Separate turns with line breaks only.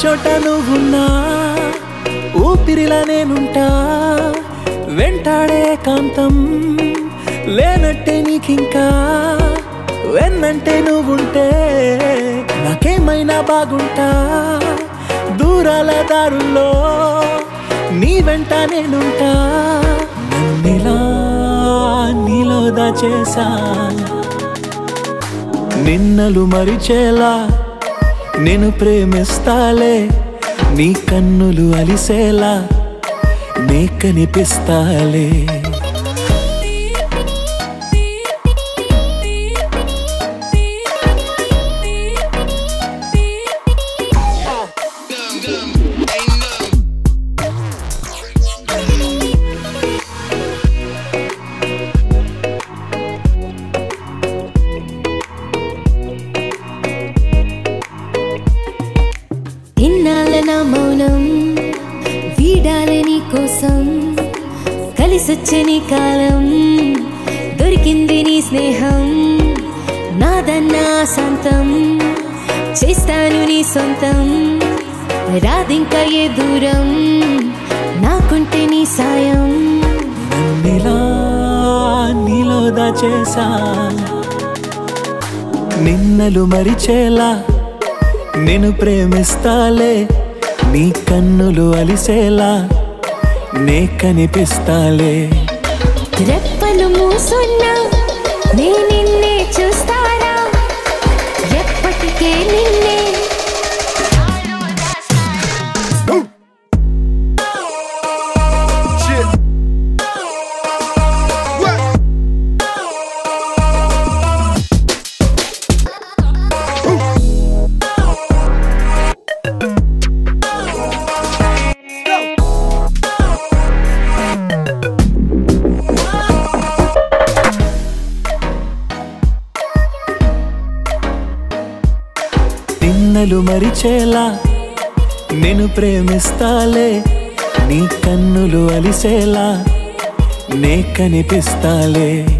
చోట నువ్వున్నా ఊపిరిలా నేనుంటా వెంటాడే కాంతం లేనట్టే నీకింకా వెన్నంటే నువ్వుంటే నాకేమైనా బాగుంటా దూరాల దారుల్లో నీ వెంట నేనుంటా నన్నిలా నీలో దాచేసా నిన్నలు మరిచేలా నేను ప్రేమిస్తాలే నీ కన్నులు అలిసేలా నే కనిపిస్తాలే
ఇన్నాళ్ళ నా మౌనం వీడాలని కోసం కలిసొచ్చే నీ కాలం దొరికింది నీ స్నేహం నాదన్న సొంతం చేస్తాను నీ సొంతం రాదింకా ఏ దూరం నాకుంటే నీ సాయం
నన్నిలా నీలో దాచేసా నిన్నలు మరిచేలా నేను ప్రేమిస్తాలే నీ కన్నులు అలిసేలా నే కనిపిస్తాలే
రెప్పలు మూసున్నా నే నిన్నే చూస్తారా ఎప్పటికే నిన్నే
Shit. What?
నిన్నలు మరిచేలా నేను ప్రేమిస్తాలే నీ కన్నులు అలిసేలా నే కనిపిస్తాలే